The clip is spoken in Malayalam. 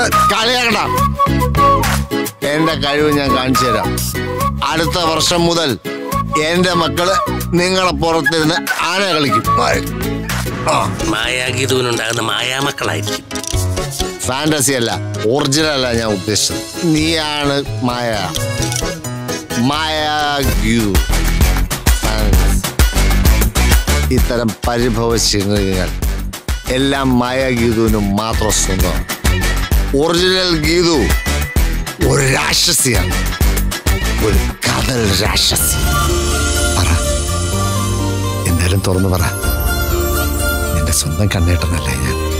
കളിയാക്കണ്ട എന്റെ കഴിവ് ഞാൻ കാണിച്ചു തരാം അടുത്ത വർഷം മുതൽ എന്റെ മക്കള് നിങ്ങളെ പുറത്തിരുന്ന് ആന കളിക്കും ആ മായാഗീതുവിനുണ്ടാകുന്ന മായാമക്കളായിരിക്കും ഫാന്റസി അല്ല ഒറിജിനൽ അല്ല ഞാൻ ഉദ്ദേശിച്ചത് നീയാണ് മായ മായ ഗ്യൂ ഫാന്റസി. ഇത്തരം പരിഭവ ശൃംഖലകൾ എല്ലാം മായ ഗീതുവിനും മാത്രം സ്വന്തമാണ് ഒറിജിനൽ ഗീതു ഒരു രാക്ഷസിയാണ് ഒരു കടൽ രാക്ഷസി പറ എന്തായാലും തുറന്നു പറ നിന്റെ സ്വന്തം കണ്ണേട്ടനല്ലേ ഞാൻ